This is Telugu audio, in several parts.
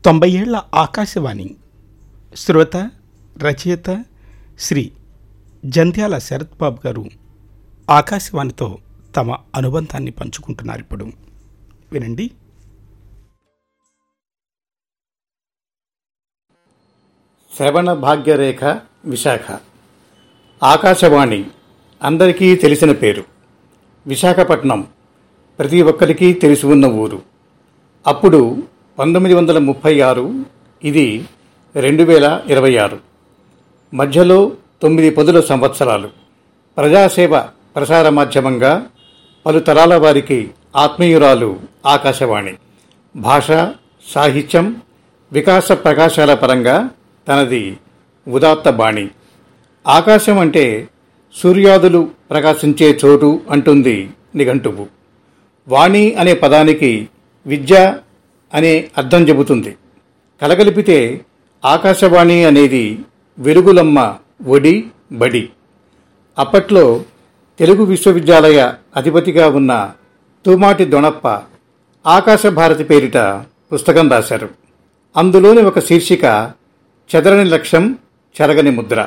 తొంభై ఏళ్ల ఆకాశవాణి శ్రోత రచయిత శ్రీ జంధ్యాల శరత్ బాబు గారు ఆకాశవాణితో తమ అనుబంధాన్ని పంచుకుంటున్నారు ఇప్పుడు వినండి శ్రవణ భాగ్యరేఖ విశాఖ ఆకాశవాణి అందరికీ తెలిసిన పేరు విశాఖపట్నం ప్రతి ఒక్కరికి తెలిసి ఉన్న ఊరు అప్పుడు పంతొమ్మిది వందల ముప్పై ఆరు ఇది రెండు వేల ఇరవై ఆరు మధ్యలో తొమ్మిది పదుల సంవత్సరాలు ప్రజాసేవ ప్రసార మాధ్యమంగా పలు తరాల వారికి ఆత్మీయురాలు ఆకాశవాణి భాష సాహిత్యం వికాస ప్రకాశాల పరంగా తనది ఉదాత్త బాణి ఆకాశం అంటే సూర్యాదులు ప్రకాశించే చోటు అంటుంది నిఘంటువు వాణి అనే పదానికి విద్య అనే అర్థం చెబుతుంది కలగలిపితే ఆకాశవాణి అనేది వెలుగులమ్మ ఒడి బడి అప్పట్లో తెలుగు విశ్వవిద్యాలయ అధిపతిగా ఉన్న తూమాటి దొణప్ప ఆకాశ భారతి పేరిట పుస్తకం రాశారు అందులోని ఒక శీర్షిక చెదరని లక్ష్యం చెరగని ముద్ర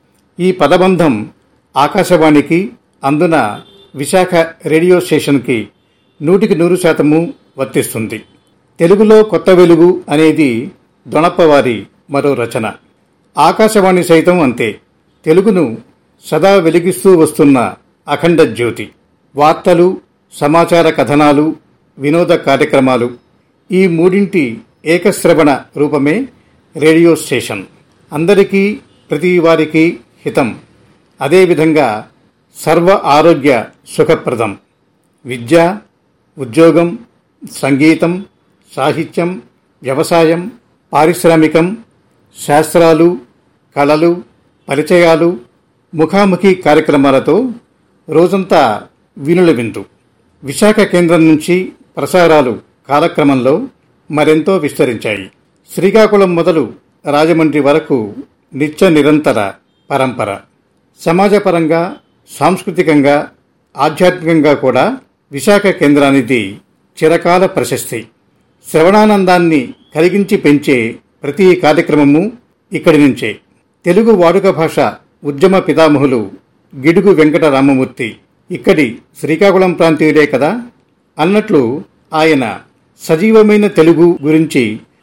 ఈ పదబంధం ఆకాశవాణికి అందున విశాఖ రేడియో స్టేషన్కి నూటికి నూరు శాతము వర్తిస్తుంది తెలుగులో కొత్త వెలుగు అనేది దొణప్పవారి మరో రచన ఆకాశవాణి సైతం అంతే తెలుగును సదా వెలిగిస్తూ వస్తున్న అఖండ జ్యోతి వార్తలు సమాచార కథనాలు వినోద కార్యక్రమాలు ఈ మూడింటి ఏకశ్రవణ రూపమే రేడియో స్టేషన్ అందరికీ ప్రతి వారికి హితం అదేవిధంగా సర్వ ఆరోగ్య సుఖప్రదం విద్య ఉద్యోగం సంగీతం సాహిత్యం వ్యవసాయం పారిశ్రామికం శాస్త్రాలు కళలు పరిచయాలు ముఖాముఖి కార్యక్రమాలతో రోజంతా వినుల విందు విశాఖ కేంద్రం నుంచి ప్రసారాలు కాలక్రమంలో మరెంతో విస్తరించాయి శ్రీకాకుళం మొదలు రాజమండ్రి వరకు నిత్య నిరంతర పరంపర సమాజపరంగా సాంస్కృతికంగా ఆధ్యాత్మికంగా కూడా విశాఖ కేంద్రానిది చిరకాల ప్రశస్తి శ్రవణానందాన్ని కలిగించి పెంచే ప్రతి కార్యక్రమము ఇక్కడి నుంచే తెలుగు వాడుక భాష ఉద్యమ పితామహులు గిడుగు వెంకట రామమూర్తి ఇక్కడి శ్రీకాకుళం ప్రాంతీయుడే కదా అన్నట్లు ఆయన సజీవమైన తెలుగు గురించి